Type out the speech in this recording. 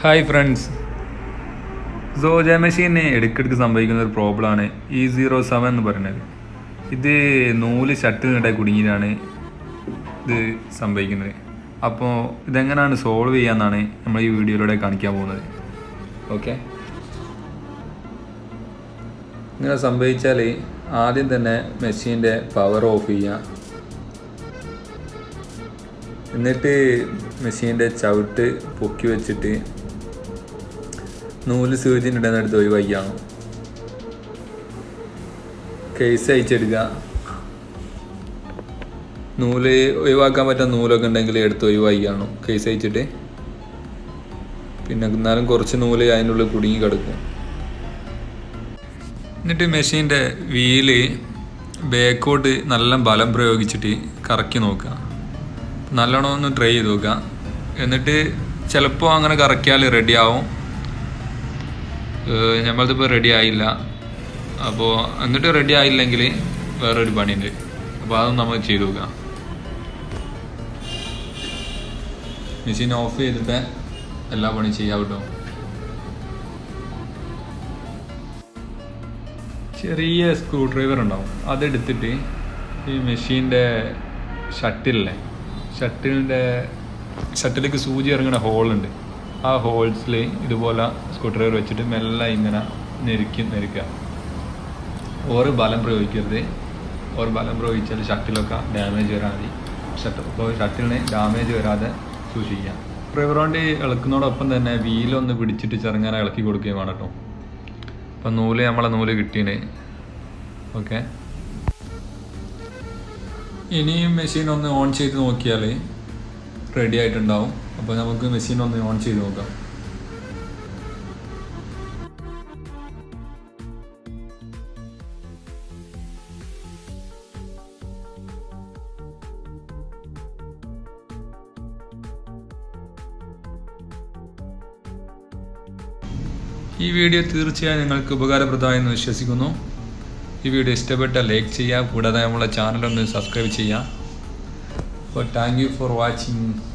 hi friends Soja മെഷീന് ഇടയ്ക്കിടയ്ക്ക് സംഭവിക്കുന്ന ഒരു പ്രോബ്ലമാണ് ഇ സീറോ സെവൻ എന്ന് പറയുന്നത് ഇത് നൂല് ഷട്ടിലിനിടെ കുടുങ്ങിയിട്ടാണ് ഇത് സംഭവിക്കുന്നത് അപ്പോൾ ഇതെങ്ങനെയാണ് സോൾവ് ചെയ്യാമെന്നാണ് നമ്മൾ ഈ വീഡിയോയിലൂടെ കാണിക്കാൻ പോകുന്നത് ഓക്കെ ഇങ്ങനെ സംഭവിച്ചാൽ ആദ്യം തന്നെ മെഷീൻ്റെ പവർ ഓഫ് ചെയ്യുക എന്നിട്ട് മെഷീൻ്റെ ചവിട്ട് പൊക്കി വെച്ചിട്ട് നൂല് സൂചിൻ്റെ ഇടയിൽ എടുത്ത് ഒഴിവാക്കിയാണ് കേസ് അയച്ചെടുക്കുക നൂല് ഒഴിവാക്കാൻ പറ്റുന്ന നൂലൊക്കെ ഉണ്ടെങ്കിൽ എടുത്ത് ഒഴിവാക്കിയാണ് കേസ് അയച്ചിട്ട് പിന്നെ എന്നാലും കുറച്ച് നൂല് അതിൻ്റെ ഉള്ളിൽ കുടുങ്ങി കിടക്കും എന്നിട്ട് മെഷീൻ്റെ വീല് ബാക്കോട്ട് നല്ല ബലം പ്രയോഗിച്ചിട്ട് കറക്കി നോക്കുക നല്ലോണം ഒന്ന് ട്രൈ ചെയ്ത് നോക്കുക എന്നിട്ട് ചിലപ്പോൾ അങ്ങനെ കറക്കിയാൽ റെഡിയാവും നമ്മളതിപ്പോൾ റെഡി ആയില്ല അപ്പോൾ എന്നിട്ട് റെഡി ആയില്ലെങ്കിൽ വേറൊരു പണിയുണ്ട് അപ്പോൾ അതൊന്നും നമ്മൾ ചെയ്തു നോക്കാം മെഷീൻ ഓഫ് ചെയ്തിട്ട് എല്ലാ പണിയും ചെയ്യാം കേട്ടോ ചെറിയ സ്ക്രൂ ഡ്രൈവർ ഉണ്ടാവും അതെടുത്തിട്ട് ഈ മെഷീൻ്റെ ഷട്ടിലില്ലേ ഷട്ടിലിൻ്റെ ഷട്ടിലേക്ക് സൂചി ഇറങ്ങുന്ന ഹോളുണ്ട് ആ ഹോൾസിൽ ഇതുപോലെ സ്ക്രൂ ഡ്രൈവർ വെച്ചിട്ട് മെല്ലെ ഇങ്ങനെ നെരുക്കി നെരുക്കുക ഓറ് ബലം പ്രയോഗിക്കരുത് ഓർ ബലം പ്രയോഗിച്ചാൽ ഷട്ടിലൊക്കെ ഡാമേജ് വരാതെ ഷട്ടിൽ അപ്പോൾ ഷട്ടിലിന് ഡാമേജ് വരാതെ സൂക്ഷിക്കുക ഡ്രൈവർ കൊണ്ട് ഇളക്കുന്നതോടൊപ്പം തന്നെ വീലൊന്ന് പിടിച്ചിട്ട് ചെറുങ്ങനെ ഇളക്കി കൊടുക്കുകയും വേണം കേട്ടോ അപ്പം നൂല് നമ്മളെ നൂല് കിട്ടീന് ഓക്കെ ഇനിയും മെഷീൻ ഒന്ന് ഓൺ ചെയ്ത് നോക്കിയാൽ റെഡി ആയിട്ടുണ്ടാവും അപ്പോൾ നമുക്ക് മെഷീൻ ഒന്ന് ഓൺ ചെയ്ത് നോക്കാം ഈ വീഡിയോ തീർച്ചയായും നിങ്ങൾക്ക് ഉപകാരപ്രദമായെന്ന് വിശ്വസിക്കുന്നു ഈ വീഡിയോ ഇഷ്ടപ്പെട്ടാൽ ലൈക്ക് ചെയ്യുക കൂടാതെ നമ്മളെ ചാനൽ ഒന്ന് സബ്സ്ക്രൈബ് ചെയ്യുക അപ്പോൾ താങ്ക് യു ഫോർ വാച്ചിങ്